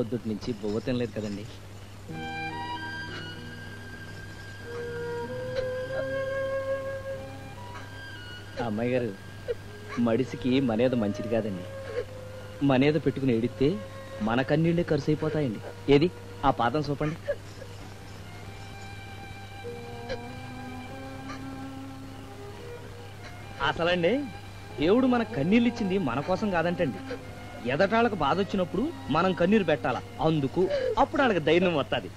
పొద్దుటి నుంచి బొవ్వ తినలేదు కదండి ఆ అమ్మాయి గారు మడిసికి మనేద మంచిది కాదండి మనేద పెట్టుకుని ఏడిస్తే మన కన్నీళ్ళే ఖర్చు అయిపోతాయండి ఏది ఆ పాదం చూపండి అసలండి దేవుడు మన కన్నీళ్ళు ఇచ్చింది మన కోసం కాదంటండి ఎదటాళ్ళకు బాధ వచ్చినప్పుడు మనం కన్నీరు పెట్టాలా అందుకు అప్పుడు వాళ్ళకి ధైర్యం వస్తుంది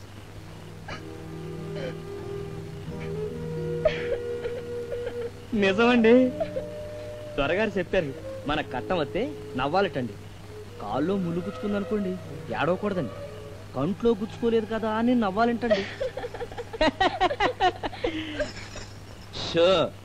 నిజమండి త్వరగారు చెప్పారు మన కట్టం వస్తే నవ్వాలటండి కాల్లో ముళ్ళు గుచ్చుకుందనుకోండి ఏడవకూడదండి కంట్లో గుచ్చుకోలేదు కదా అని నవ్వాలంటండి షో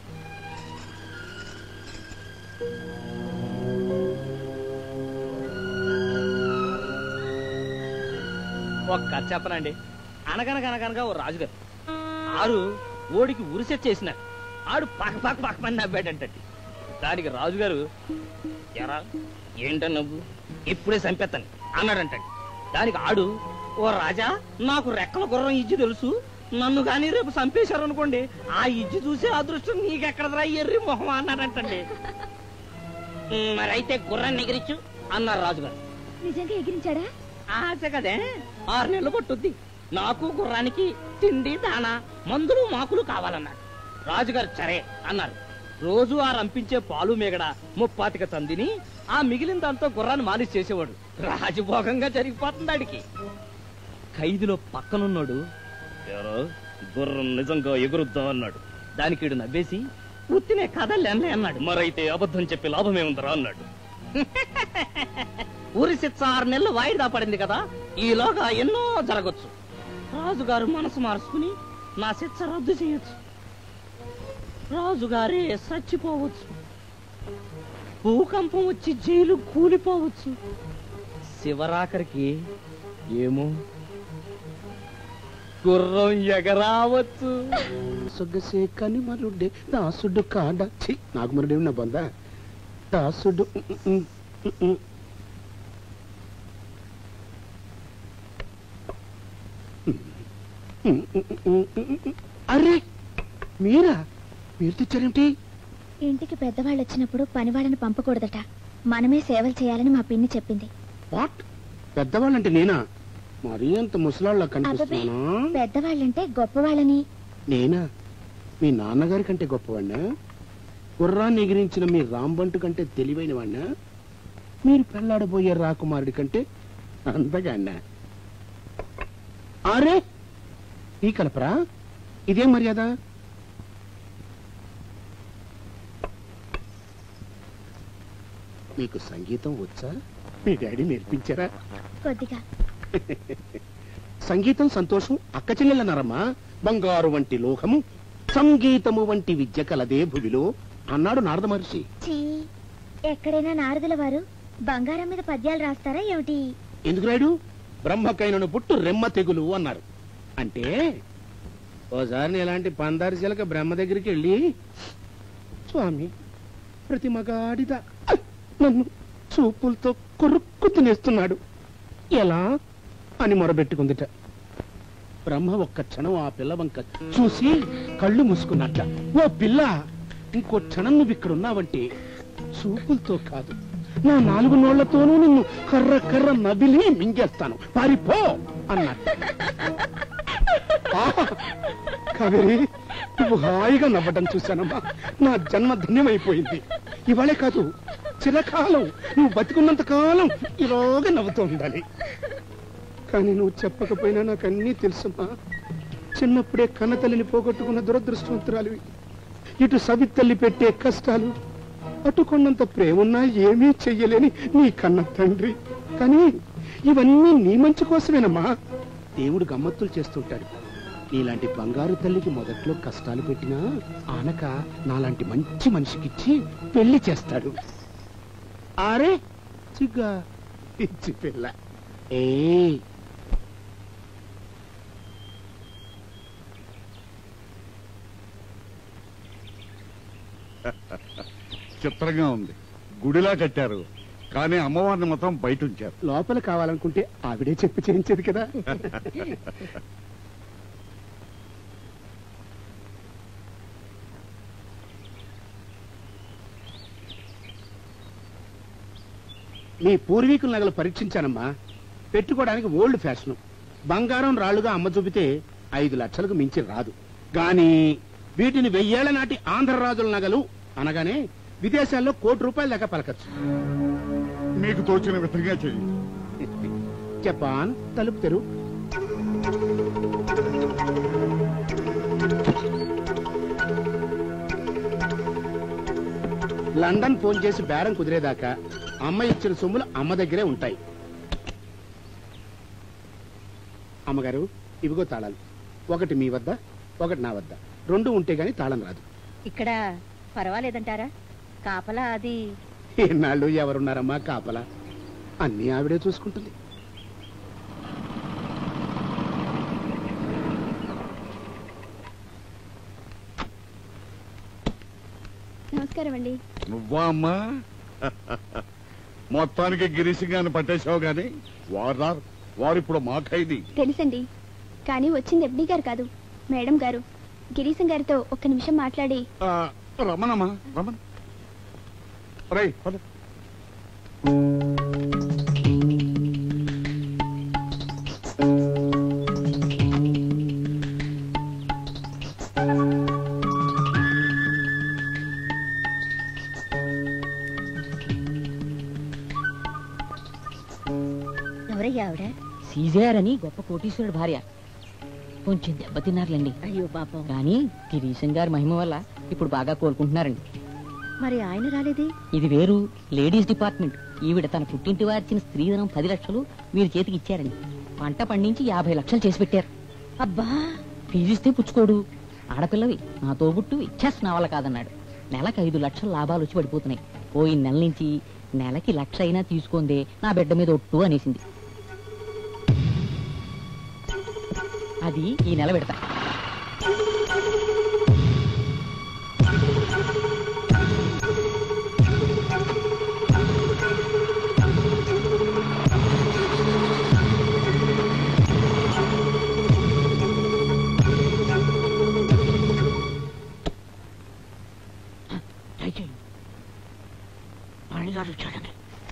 ఒక కథ చెప్పనండి అనగనగనగనగా ఓ రాజుగారు ఆరు ఓడికి ఉరిసెట్ చేసినారు ఆడు పక్క పక్క పక్కమని నవ్వాడంటండి దానికి రాజుగారు ఎరా ఏంట నవ్వు ఇప్పుడే చంపేస్తాను అన్నాడంటండి దానికి ఆడు ఓ రాజా నాకు రెక్కల గుర్రం ఇజ్జి తెలుసు నన్ను కానీ రేపు చంపేశారు అనుకోండి ఆ ఇజ్జి చూసే అదృష్టం నీకెక్కడదరా ఎర్రి మొహం అన్నాడంటండి "ఉమ్, మరైతే గుర్రాన్ని ఎగిరించు అన్నారు రాజుగారు నిజంగా ఎగిరించాడా ఆశ కదే ఆరు నెలలు పట్టుద్ది నాకు గుర్రానికి తిండి దానా మందులు మాకులు కావాలన్నాడు రాజుగారు సరే అన్నారు రోజు ఆ రంపించే పాలు మేగడ ముప్పాతిక తందిని ఆ మిగిలిన దాంతో గుర్రాన్ని మాలిష్ చేసేవాడు రాజభోగంగా జరిగిపోతుంది ఆడికి ఖైదులో పక్కనున్నాడు ఎవరో గుర్రం నిజంగా ఎగురుద్దా అన్నాడు దానికి ఈడు నవ్వేసి ఉత్తినే కదలే అన్నాడు మరైతే అబద్ధం చెప్పి లాభమేముందరా అన్నాడు ఊరి శిక్ష ఆరు నెలలు వాయిదా పడింది కదా ఈలోగా ఎన్నో జరగచ్చు రాజుగారు మనసు మార్చుకుని నా శిక్ష రద్దు చేయొచ్చు రాజుగారే చచ్చిపోవచ్చు భూకంపం వచ్చి జైలు కూలిపోవచ్చు శివరాఖరికి ఏమో గుర్రం ఎగరావచ్చు సొగ్గసే కనిమరుడే దాసుడు కాడ ఛీ నాకు మరుడే నా బొంద దాసుడు ఉమ్, ఉమ్, ఉమ్, ఉమ్. ఉమ్, ఉమ్, ఉమ్, ఉమ్, ఉమ్. అరే మీరా మీరు తెచ్చారేమిటి ఇంటికి పెద్దవాళ్ళు వచ్చినప్పుడు పని వాళ్ళని పంపకూడదట మనమే సేవలు చేయాలని మా పిన్ని చెప్పింది వాట్ పెద్దవాళ్ళంటే నేనా మరీ అంత ముసలాళ్ళ అబ్బబ్బే కనిపిస్తున్నానా పెద్దవాళ్ళంటే గొప్పవాళ్ళని నేనా మీ నాన్నగారి కంటే గొప్పవాడినా గుర్రాన్ని ఎగిరించిన మీ రాంబంటు కంటే తెలివైన వాడినా మీరు పెళ్లాడబోయే రాకుమారుడి కంటే అందగాడినా అరే ఈ కలపరా ఇదేం మర్యాద మీకు సంగీతం వచ్చా మీ డాడీ నేర్పించారా కొద్దిగా సంగీతం సంతోషం అక్క చెల్లెలన్నారమ్మా బంగారు వంటి లోకము సంగీతము వంటి విద్య కలదే భువిలో అన్నాడు నారద మహర్షి చీ ఎక్కడైనా నారదుల వారు బంగారం మీద పద్యాలు రాస్తారా ఏమిటి ఎందుకు రాయుడు బ్రహ్మకైనను పుట్టు రెమ్మ తెగులు అన్నారు అంటే ఓసారి నేను ఇలాంటి పందారి చిలక బ్రహ్మ దగ్గరికి వెళ్ళి స్వామి ప్రతి మగాడిద నన్ను చూపులతో కొరుక్కు తినేస్తున్నాడు ఎలా అని మొరబెట్టుకుందిట బ్రహ్మ ఒక్క క్షణం ఆ పిల్ల వంక చూసి కళ్ళు మూసుకున్నట్ట ఓ పిల్ల ఇంకో క్షణం నువ్వు ఇక్కడ ఉన్నావంటే చూపులతో కాదు నా నాలుగు నోళ్లతోనూ నిన్ను కర్ర కర్ర నబిలి మింగేస్తాను పారిపో అన్నట్టు ఆహా! కావేరి నువ్వు హాయిగా నవ్వడం చూశానమ్మా నా జన్మ ధన్యమైపోయింది ఇవాళే కాదు చిరకాలం నువ్వు బతికున్నంత కాలం ఇలాగా నవ్వుతూ ఉండాలి కానీ నువ్వు చెప్పకపోయినా నాకు అన్నీ తెలుసమ్మా చిన్నప్పుడే కన్నతల్లిని పోగొట్టుకున్న దురదృష్టవంతురాలివి ఇటు సవితల్లి పెట్టే కష్టాలు అటు కొన్నంత ప్రేమున్నా ఏమీ చెయ్యలేని నీ కన్న తండ్రి కానీ ఇవన్నీ నీ మంచి కోసమేనమ్మా దేవుడు గమ్మత్తులు చేస్తుంటాడు నీలాంటి బంగారు తల్లికి మొదట్లో కష్టాలు పెట్టినా ఆనక నాలాంటి మంచి మనిషికిచ్చి పెళ్లి చేస్తాడు ఆరే చిగ్గా పిచ్చి పిల్ల ఏ చిత్రంగా ఉంది గుడిలా కట్టారు కానీ అమ్మవారిని మాత్రం బయట ఉంచారు లోపల కావాలనుకుంటే ఆవిడే చెప్పి చేయించేది కదా మీ పూర్వీకుల నగలు పరీక్షించానమ్మా పెట్టుకోవడానికి ఓల్డ్ ఫ్యాషన్ బంగారం రాళ్లుగా అమ్మ చూపితే ఐదు లక్షలకు మించి రాదు గాని వీటిని వెయ్యేళ్ల నాటి ఆంధ్ర రాజుల నగలు అనగానే విదేశాల్లో కోటి రూపాయల దాకా పలకచ్చు మీకు తోచిన విధంగా చెయ్యి జపాన్ తలుపు తెరు లండన్ ఫోన్ చేసి బేరం కుదిరేదాకా అమ్మ ఇచ్చిన సొమ్ములు అమ్మ దగ్గరే ఉంటాయి అమ్మగారు ఇవిగో తాళాలు ఒకటి మీ వద్ద ఒకటి నా వద్ద రెండు ఉంటే గాని తాళం రాదు ఇక్కడ పర్వాలేదంటారా కాపలా అది ఎన్నాళ్ళు ఎవరున్నారమ్మా కాపలా అన్నీ ఆవిడే చూసుకుంటుంది నమస్కారం అండి నువ్వా అమ్మా మొత్తానికి గిరీశంగాన్ని పట్టేశావు గాని వారు రారు. వారిప్పుడు మా ఖైదీ తెలుసండి కానీ వచ్చింది ఎఫ్డి గారు కాదు మేడం గారు గిరీశం గారితో ఒక్క నిమిషం మాట్లాడి ఆ, రమణమ్మా రమణ రేయ్ పద ఎవరయ్యా ఆవిడ సీజేఆర్ అని గొప్ప కోటీశ్వరుడు భార్య కొంచెం దెబ్బతిన్నారులేండి అయ్యో పాపం కానీ గిరీశం గారి మహిమ వల్ల ఇప్పుడు బాగా కోలుకుంటున్నారండి మరి ఆయన రాలేదే ఇది వేరు లేడీస్ డిపార్ట్మెంట్ ఈవిడ తన పుట్టింటి వారిచిన స్త్రీధనం పది లక్షలు వీరి చేతికి ఇచ్చారండి పంట పండించి యాభై లక్షలు చేసి పెట్టారు అబ్బా ఫీజిస్తే పుచ్చుకోడు ఆడపిల్లవి నా తోబుట్టు ఇచ్చేస్ నా వల్ల కాదన్నాడు నెలకు ఐదు లక్షల లాభాలు వచ్చి పడిపోతున్నాయి పోయిన నెల నుంచి నెలకి లక్ష అయినా తీసుకుందే నా బిడ్డ మీద ఒట్టు అనేసింది అది ఈ నెల పెడతా దయచేయండి పనిగారు వచ్చాడండి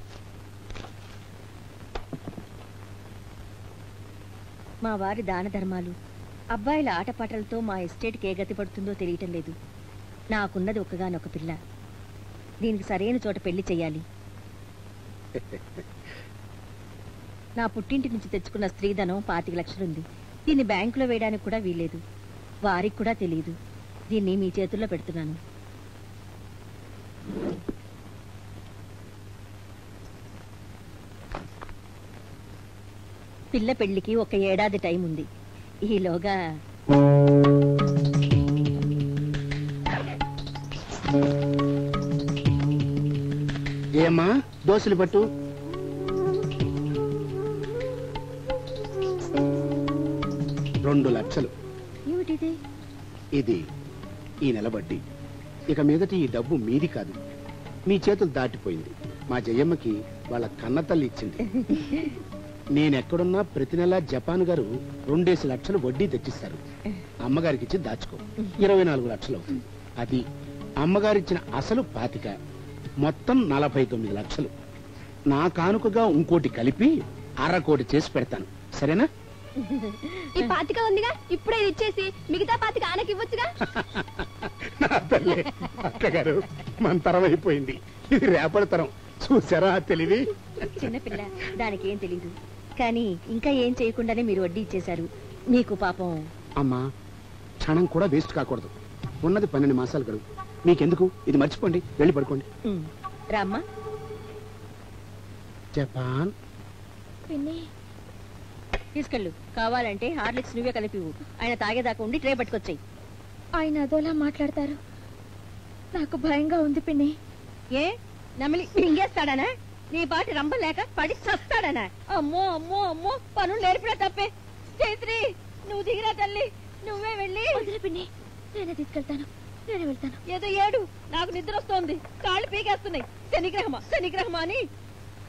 మా వారి దాన ధర్మాలు అబ్బాయిల ఆటపాటలతో మా ఎస్టేట్కి ఏ గతి పడుతుందో తెలియటం లేదు నాకున్నది ఒక్కగానొక పిల్ల దీనికి సరైన చోట పెళ్లి చెయ్యాలి నా పుట్టింటి నుంచి తెచ్చుకున్న స్త్రీధనం పాతిక లక్షలుంది దీన్ని బ్యాంకులో వేయడానికి కూడా వీల్లేదు వారికి కూడా తెలియదు దీన్ని మీ చేతుల్లో పెడుతున్నాను పిల్ల పెళ్లికి ఒక ఏడాది టైం ఉంది ఈలోగా ఏమ్మా దోశలు పట్టు రెండు లక్షలు ఏమిటిది ఇది ఈ నెల బడ్డీ ఇక మీదట ఈ డబ్బు మీది కాదు మీ చేతులు దాటిపోయింది మా జయమ్మకి వాళ్ళ కన్న తల్లి ఇచ్చింది నేనెక్కడున్నా ప్రతి నెల జపాన్ గారు రెండేసి లక్షలు వడ్డీ తెచ్చిస్తారు అమ్మగారికి ఇచ్చి దాచుకో ఇరవై నాలుగు లక్షలు అవుతుంది అది అమ్మగారిచ్చిన అసలు పాతిక మొత్తం నలభై తొమ్మిది లక్షలు నా కానుకగా ఇంకోటి కలిపి అర కోటి చేసి పెడతాను సరేనా ఈ పాతిక ఉందిగా ఇప్పుడే ఇది ఇచ్చేసి మిగతా పాతిక ఆయనకి ఇవ్వచ్చుగా నా తల్లి అక్కగారు మన తరం అయిపోయింది ఇది రేపటి తరం చూసారా ఆ తెలివి చిన్నపిల్ల దానికి ఏం తెలీదు కానీ ఇంకా ఏం చేయకుండానే మీరు వడ్డీ ఇచ్చేశారు మీకు పాపం అమ్మా క్షణం కూడా వేస్ట్ కాకూడదు ఉన్నది పన్నెండు మాసాలు గడువు మీకెందుకు ఇది మర్చిపోండి వెళ్ళి పడుకోండి ఉమ్, రామ్మా జపాన్ పిన్ని తీసుకెళ్ళు కావాలంటే హార్లిక్స్ నువ్వే కలిపి ఇవ్వు. ఆయన తాగేదాకా ఉండి ట్రే పట్టుకొచ్చాయి ఆయన అదోలా మాట్లాడతారు నాకు భయంగా ఉంది పిన్ని ఏ నమిలి మింగేస్తాడనా నీ పాటి రంబ లేక పడి చస్తాడనా అమ్మో అమ్మో అమ్మో పనులు నేర్పినా తప్పే చైత్రి నువ్వు దిగిరా తల్లి నువ్వే వెళ్ళి వదిలే పిన్ని నేనే తీసుకెళ్తాను నేనే వెళ్తాను ఏదో ఏడు నాకు నిద్ర వస్తోంది కాళ్ళు పీకేస్తున్నాయి శనిగ్రహమా శనిగ్రహమా అని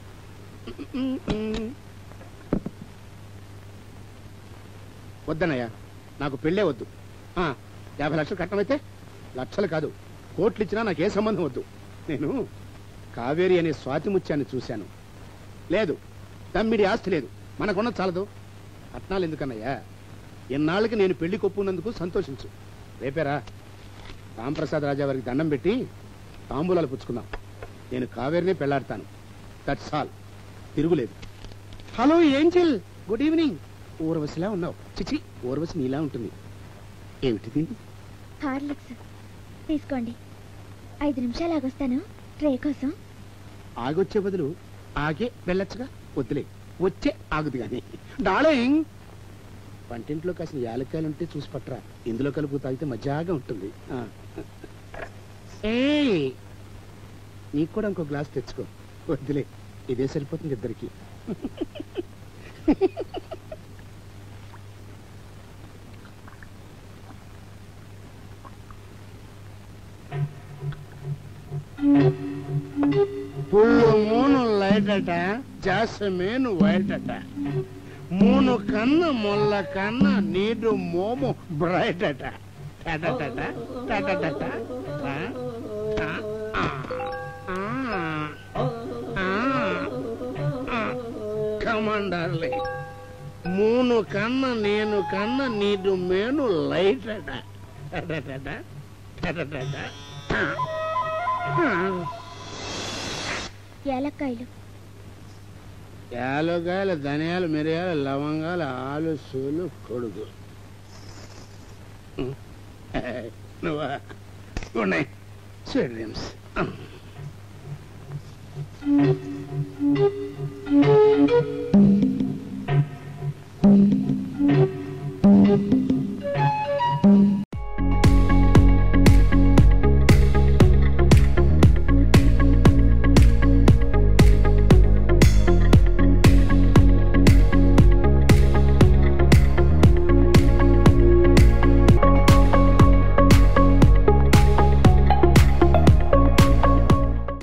వద్దనయ్యా నాకు పెళ్ళే వద్దు ఆ, యాభై లక్షలు కట్టమైతే లక్షలు కాదు కోట్లు ఇచ్చినా నాకు ఏ సంబంధం వద్దు నేను కావేరి అనే స్వాతి ముత్యాన్ని చూశాను లేదు తమ్మిడి ఆస్తి లేదు మనకున్న చాలదు కట్నాలు ఎందుకన్నయ్యా ఇన్నాళ్ళకి నేను పెళ్లి కొప్పున్నందుకు సంతోషించు రేపేరా రాంప్రసాద్ రాజా వారికి దండం పెట్టి తాంబూలాలు పుచ్చుకుందాం నేను కావేరినే పెళ్లాడతాను దట్స్ ఆల్ తిరుగులేదు హలో ఏంజిల్ గుడ్ ఈవినింగ్ ఊర్వశిలా ఉన్నావు చిచి ఊర్వశి నీలా ఉంటుంది ఏమిటిది హార్లిక్స్ తీసుకోండి ఐదు నిమిషాలు ఆగొస్తాను ట్రే కోసం ఆగొచ్చే బదులు ఆగే వెళ్ళొచ్చుగా వద్దులే వచ్చే ఆగుదు గాని డార్లింగ్ వంటింట్లో కాసిన యాలక్కాయలు ఉంటే చూసి పట్టరా ఇందులో కలుపు తాగితే మజాగా ఉంటుంది ఆ. ఏయ్ నీకు కూడా ఇంకో గ్లాస్ తెచ్చుకో వద్దులే ఇదే సరిపోతుంది ఇద్దరికి పుల్లు మూను లైట్ అట జాసమేను వైట్ అట మూను కన్న మొల్ల కన్న నీడు మోము బ్రైట్ అట టటటట, టటటట, ఆ, ఆ, ఆ, ఆ, ఆ. Come on, darling. మూను కన్న నేను కన్న నీడు మేను లైట్ అట టటటట, టటటట, ఆ, ఆ. ఏలక్కాయలు యాలకాయలు ధనియాలు మిరియాలు లవంగాలు ఆలు సూలు కొడుకు ఉం. ఏయ్, నువ్వా ఉన్నాయి స్వీట్ డ్రీమ్స్